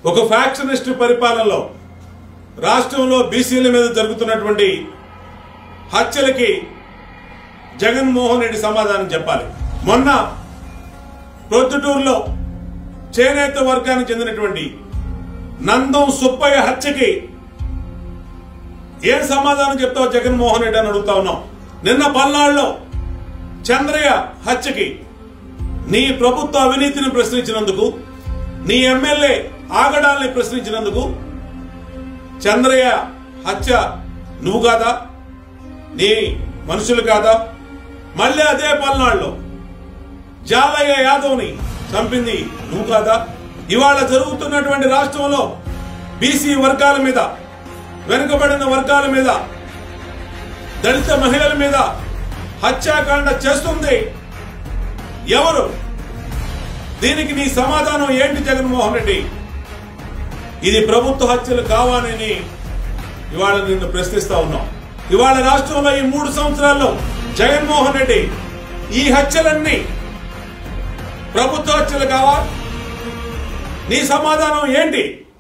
ఒక ఫ్యాక్షనిస్ట్ పరిపాలనలో రాష్ట్రంలో బీసీల మీద జరుగుతున్నటువంటి హత్యలకి జగన్మోహన్ రెడ్డి సమాధానం చెప్పాలి మొన్న ప్రొద్దుటూరులో చేనేత వర్గానికి చెందినటువంటి నందం సుబ్బయ్య హత్యకి ఏం సమాధానం చెప్తావు జగన్మోహన్ రెడ్డి అని అడుగుతా ఉన్నాం నిన్న పల్నాడులో చంద్రయ్య హత్యకి నీ ప్రభుత్వ అవినీతిని ప్రశ్నించినందుకు నీ ఎమ్మెల్యే ఆగడాల్ని ప్రశ్నించినందుకు చంద్రయ్య హత్య నువ్వు కాదా నీ మనుషులు కాదా మళ్ళీ అదే పల్నాడులో జాలయ్య యాదవ్ని చంపింది నువ్వు కాదా ఇవాళ జరుగుతున్నటువంటి రాష్ట్రంలో బీసీ వర్గాల మీద వెనుకబడిన వర్గాల మీద దళిత మహిళల మీద హత్యాకాండ చేస్తుంది ఎవరు దీనికి నీ సమాధానం ఏంటి జగన్మోహన్ రెడ్డి ఇది ప్రభుత్వ హత్యలు కావాలని ఇవాళ నిన్ను ప్రశ్నిస్తా ఉన్నాం ఇవాళ రాష్ట్రంలో ఈ మూడు సంవత్సరాల్లో జగన్మోహన్ రెడ్డి ఈ హత్యలన్నీ ప్రభుత్వ హత్యలు కావా నీ సమాధానం ఏంటి